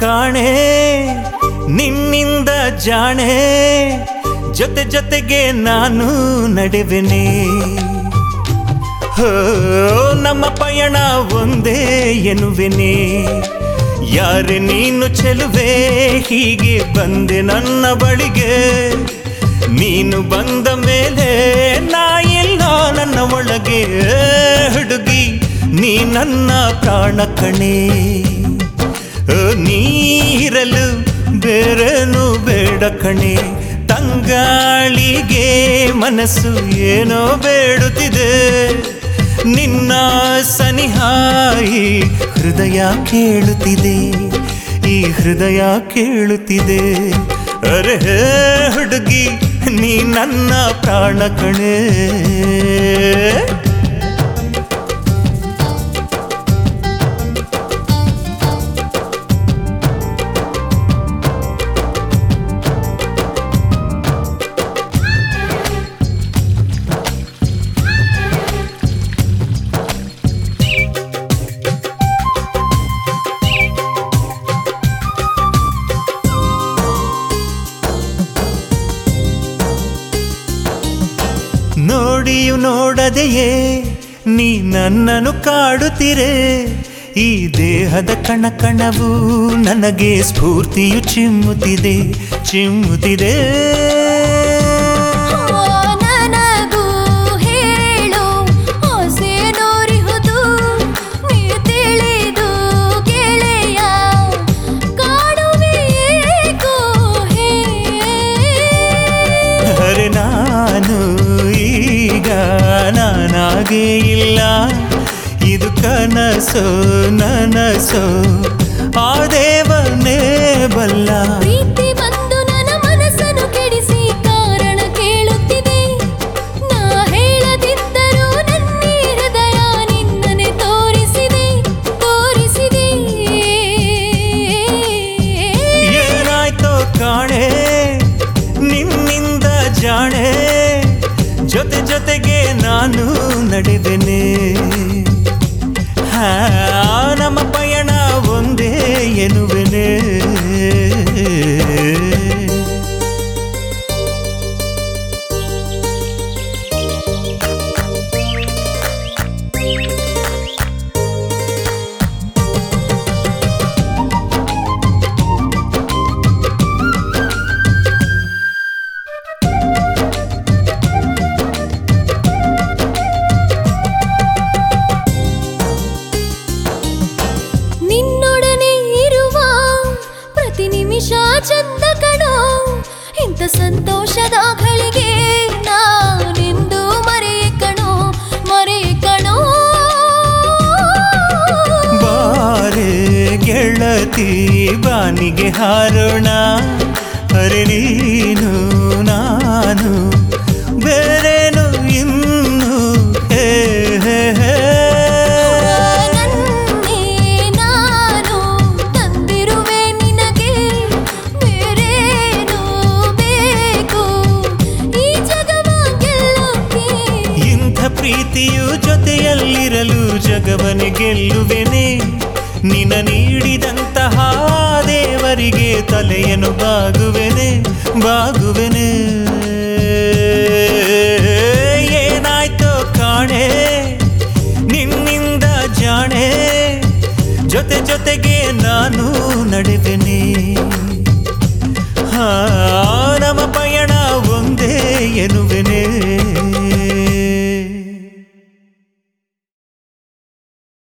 ಕಾಣೆ ನಿನ್ನಿಂದ ಜಾಣೆ ಜೊತೆ ಜೊತೆಗೆ ನಾನು ನಡೆವೆನೆ ಹೋ ನಮ್ಮ ಪಯಣ ಒಂದೇ ಎನ್ನುವೆನೆ ಯಾರೆ ನೀನು ಚೆಲುವೆ ಹೀಗೆ ಬಂದೆ ನನ್ನ ಬಳಿಗೆ ನೀನು ಬಂದ ಮೇಲೆ ನಾ ಎಲ್ಲೋ ನನ್ನ ಒಳಗೆ ಹುಡುಗಿ ನೀ ನನ್ನ ಪ್ರಾಣ ಕಣೆ ಓ, ನೀರಲು ಬೇರೇನು ಬೇಡ ಕಣೆ ತಂಗಾಳಿಗೆ ಮನಸ್ಸು ಏನೋ ಬೇಡುತ್ತಿದೆ ನಿನ್ನ ಸನಿಹಾಯಿ ಹೃದಯ ಕೇಳುತ್ತಿದೆ ಈ ಹೃದಯ ಕೇಳುತ್ತಿದೆ ಅರೆ ಹುಡುಗಿ ನೀ ನನ್ನ ಪ್ರಾಣ ಕಣೆ ನೋಡಿಯು ನೋಡದೆಯೇ ನೀ ನನ್ನನ್ನು ಕಾಡುತ್ತಿರೆ ಈ ದೇಹದ ಕಣ ಕಣವು ನನಗೆ ಸ್ಫೂರ್ತಿಯು ಚಿಮ್ಮುತ್ತಿದೆ ಚಿಮ್ಮುತ್ತಿದೆ ನನಗೂ ಹೇಳು ಆಸೆ ನೋರಿಹುದು ನೀ ತಿಳಿದು ಗೆಳೆಯ ಕಾಡುವೆ ಏಕೋ ಹೇ ಅರೆ ನಾನು ಈಗ ನಾನಾಗೇ ಇಲ್ಲ ಇದು ಕನಸೋ ನನಸೋ ಆ ದೇವನೇ ಬಲ್ಲ ಪ್ರೀತಿ ಬಂದು ನನ್ನ ಮನಸ್ಸನ್ನು ಕೆಡಿಸಿ ಕಾರಣ ಕೇಳುತ್ತಿದೆ ನಾ ಹೇಳದಿದ್ದರೂ ನನ್ನಿ ಹೃದಯ ನಿನ್ನನೆ ತೋರಿಸಿದೆ ತೋರಿಸಿದೆ ಏನಾಯ್ತೋ ಕಾಣೆ ನಿನ್ನಿಂದ ಜಾಣೆ ಜೊತೆ ಜೊತೆಗೆ ನಾನು ನಡೆವೆನೆ ಹಾ, ನಮ್ಮ ಪಯಣ ಒಂದೇ ಎನ್ನುವೆನೆ ನಿನ್ನೊಡನೆ ಇರುವ ಪ್ರತಿ ನಿಮಿಷ ಚಂದ ಕಣೋ ಇಂಥ ಸಂತೋಷದ ಗಳಿಗೆ ನಾನೆಂದು ಮರೆಯ ಕಣೋ ಮರೆಯ ಕಣೋ ಬಾರೆ ಗೆಳತಿ ಬಾನಿಗೆ ಹಾರೋಣ ಅರೆ ನೀನು ನಾನು ಬೇರೇನು ಇನ್ನು ಹೇ ಹೇ ಹೇ. ನನ್ನೇ ನಾನು ತಂದಿರುವೆ ನಿನಗೆ ಬೇರೇನು ಬೇಕು ಈ ಜಗವ ಗೆಲ್ಲೋಕೆ ಇಂಥ ಪ್ರೀತಿಯು ಜೊತೆಯಲ್ಲಿರಲು ಜಗವನೆ ಗೆಲ್ಲುವೆನೆ ನಿನ ನೀಡಿದಂತಹ ದೇವರಿಗೆ ತಲೆಯನ್ನು ಬಾಗುವೆನೆ ಬಾಗುವೆನೆ ಏನಾಯ್ತೋ ಕಾಣೆ ನಿನ್ನಿಂದ ಜಾಣೆ ಜೊತೆ ಜೊತೆಗೆ ನಾನು ನಡೆವೆನೆ ಹಾ ನಮ್ಮ ಪಯಣ ಒಂದೇ